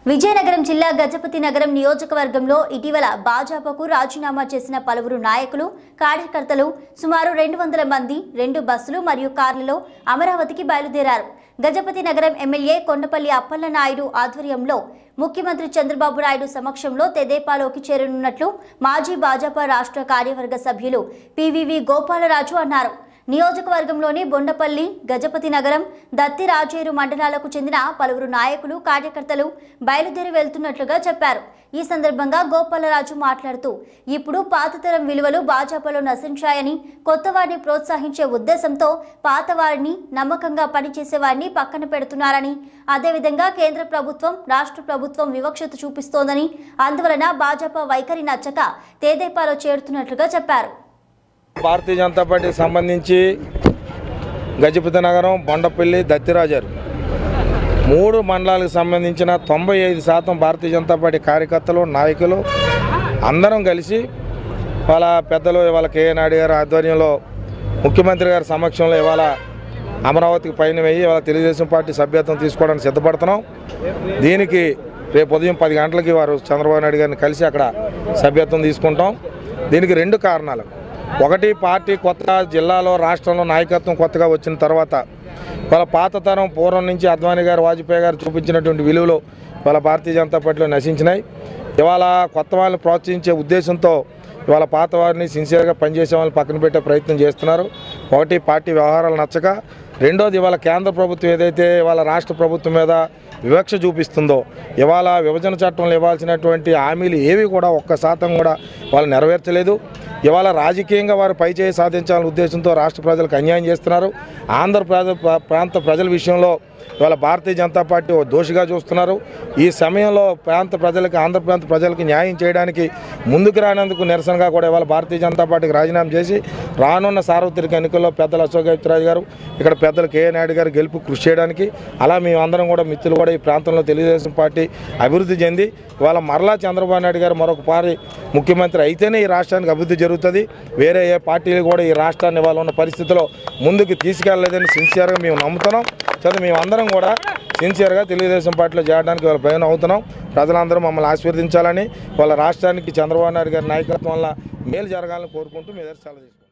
విజయనగరం జిల్లా గజపతి నగరం నియోజకవర్గంలో ఇటీవల భాజపాకు రాజీనామా చేసిన పలువురు నాయకులు కార్యకర్తలు సుమారు రెండు వందల మంది రెండు బస్సులు మరియు కార్లలో అమరావతికి బయలుదేరారు గజపతి నగరం ఎమ్మెల్యే కొండపల్లి అప్పన్న నాయుడు ఆధ్వర్యంలో ముఖ్యమంత్రి చంద్రబాబు నాయుడు సమక్షంలో తెదేపాలోకి చేరనున్నట్లు మాజీ భాజపా రాష్ట్ర కార్యవర్గ సభ్యులు పివివి గోపాలరాజు అన్నారు నియోజకవర్గంలోని బొండపల్లి గజపతి నగరం దత్తి రాజేరు మండలాలకు చెందిన పలువురు నాయకులు కార్యకర్తలు బయలుదేరి వెళ్తున్నట్లుగా చెప్పారు ఈ సందర్భంగా గోపాలరాజు మాట్లాడుతూ ఇప్పుడు పాతతరం విలువలు భాజపాలో నశించాయని కొత్త వారిని ప్రోత్సహించే ఉద్దేశంతో పాత వారిని నమ్మకంగా పనిచేసే వారిని పక్కన పెడుతున్నారని అదేవిధంగా కేంద్ర ప్రభుత్వం రాష్ట్ర ప్రభుత్వం వివక్షత చూపిస్తోందని అందువలన భాజపా వైఖరి నచ్చక తేదేపాలో చేరుతున్నట్లుగా చెప్పారు భారతీయ జనతా పార్టీకి సంబంధించి గజపతి నగరం బొండపల్లి దత్తిరాజారు మూడు మండలాలకు సంబంధించిన తొంభై ఐదు శాతం భారతీయ జనతా పార్టీ కార్యకర్తలు నాయకులు అందరం కలిసి వాళ్ళ పెద్దలు ఇవాళ కేఏ నాయుడు గారి ఆధ్వర్యంలో ముఖ్యమంత్రి గారి సమక్షంలో ఇవాళ అమరావతికి పైన వెయ్యి ఇవాళ తెలుగుదేశం పార్టీ సభ్యత్వం తీసుకోవడానికి సిద్ధపడుతున్నాం దీనికి రేపు ఉదయం పది గంటలకి వారు చంద్రబాబు నాయుడు గారిని కలిసి అక్కడ సభ్యత్వం తీసుకుంటాం దీనికి రెండు కారణాలు ఒకటి పార్టీ కొత్త జిల్లాలో రాష్ట్రంలో నాయకత్వం కొత్తగా వచ్చిన తర్వాత వాళ్ళ పాత తరం పూర్వం నుంచి అద్వానీ గారు వాజ్పేయి గారు చూపించినటువంటి విలువలు వాళ్ళ భారతీయ జనతా పార్టీలో నశించినాయి ఇవాళ కొత్త వాళ్ళని ప్రోత్సహించే ఉద్దేశంతో ఇవాళ పాత వారిని సిన్సియర్గా పనిచేసే వాళ్ళని పక్కన పెట్టే ప్రయత్నం చేస్తున్నారు ఒకటి పార్టీ వ్యవహారాలు నచ్చక రెండోది ఇవాళ కేంద్ర ప్రభుత్వం ఏదైతే ఇవాళ రాష్ట్ర ప్రభుత్వం మీద వివక్ష చూపిస్తుందో ఇవాళ విభజన చట్టంలో ఇవ్వాల్సినటువంటి హామీలు ఏవి కూడా ఒక్క శాతం కూడా వాళ్ళు నెరవేర్చలేదు ఇవాళ రాజకీయంగా వారు పైచేయి సాధించాలనే ఉద్దేశంతో రాష్ట్ర ప్రజలకు అన్యాయం చేస్తున్నారు ఆంధ్రప్రదేశ్ ప్రాంత ప్రజల విషయంలో ఇవాళ భారతీయ జనతా పార్టీ ఓ దోషిగా చూస్తున్నారు ఈ సమయంలో ప్రాంత ప్రజలకు ఆంధ్ర ప్రాంత ప్రజలకు న్యాయం చేయడానికి ముందుకు రానందుకు నిరసనగా కూడా ఇవాళ భారతీయ జనతా పార్టీకి రాజీనామా చేసి రానున్న సార్వత్రిక ఎన్నికల్లో పెద్దలు అశోక్ గైత్రాజు గారు ఇక్కడ పెద్దలు కేఏ నాయుడు గారు గెలుపు కృషి చేయడానికి అలా మేమందరం కూడా మిత్రులు కూడా ఈ ప్రాంతంలో తెలుగుదేశం పార్టీ అభివృద్ధి చెంది ఇవాళ మరలా చంద్రబాబు నాయుడు గారు మరొక పారి ముఖ్యమంత్రి అయితేనే ఈ రాష్ట్రానికి అభివృద్ధి జరుగుతుంది వేరే ఏ పార్టీలు కూడా ఈ రాష్ట్రాన్ని ఇవాళ ఉన్న పరిస్థితిలో ముందుకు తీసుకెళ్లలేదని సిన్సియర్గా మేము నమ్ముతున్నాం చదువు మేమందరం కూడా సిన్సియర్గా తెలుగుదేశం పార్టీలో చేరడానికి వాళ్ళ ప్రయోజనం అవుతున్నాం ప్రజలందరూ మమ్మల్ని ఆశీర్వదించాలని వాళ్ళ రాష్ట్రానికి చంద్రబాబు నాయుడు గారి నాయకత్వం వల్ల మేలు జరగాలని కోరుకుంటూ మీ దగ్గర సెలవు తీసుకుంటాం